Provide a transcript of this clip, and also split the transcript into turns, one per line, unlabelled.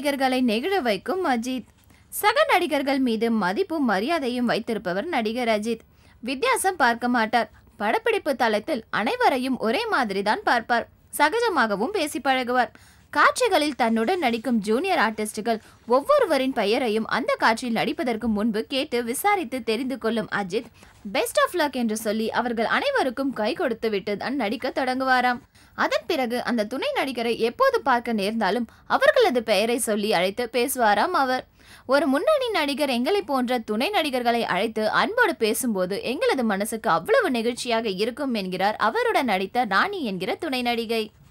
ரசிகர்களை நெகிழ வைக்கும் அஜித் சக நடிகர்கள் மீது மதிப்பும் மரியாதையும் வைத்திருப்பவர் நடிகர் அஜித் வித்தியாசம் பார்க்க மாட்டார் படப்பிடிப்பு தளத்தில் அனைவரையும் ஒரே மாதிரி தான் பார்ப்பார் சகஜமாகவும் பேசி பழகுவார் காட்சிகளில் தன்னுடன் நடிக்கும் ஜூனியர் ஆர்டிஸ்டுகள் ஒவ்வொருவரின் பெயரையும் அந்த காட்சியில் நடிப்பதற்கு முன்பு கேட்டு விசாரித்து தெரிந்து கொள்ளும் அஜித் பெஸ்ட் ஆஃப் லக் என்று சொல்லி அவர்கள் அனைவருக்கும் கை கொடுத்து விட்டு தான் நடிக்க தொடங்குவாராம் அதன் பிறகு அந்த துணை நடிகரை எப்போது பார்க்க நேர்ந்தாலும் அவர்களது பெயரை சொல்லி அழைத்து பேசுவாராம் அவர் ஒரு முன்னணி நடிகர் எங்களை போன்ற துணை நடிகர்களை அழைத்து அன்போடு பேசும்போது எங்களது மனசுக்கு அவ்வளவு நெகிழ்ச்சியாக இருக்கும் என்கிறார் அவருடன் நடித்த ராணி என்கிற துணை நடிகை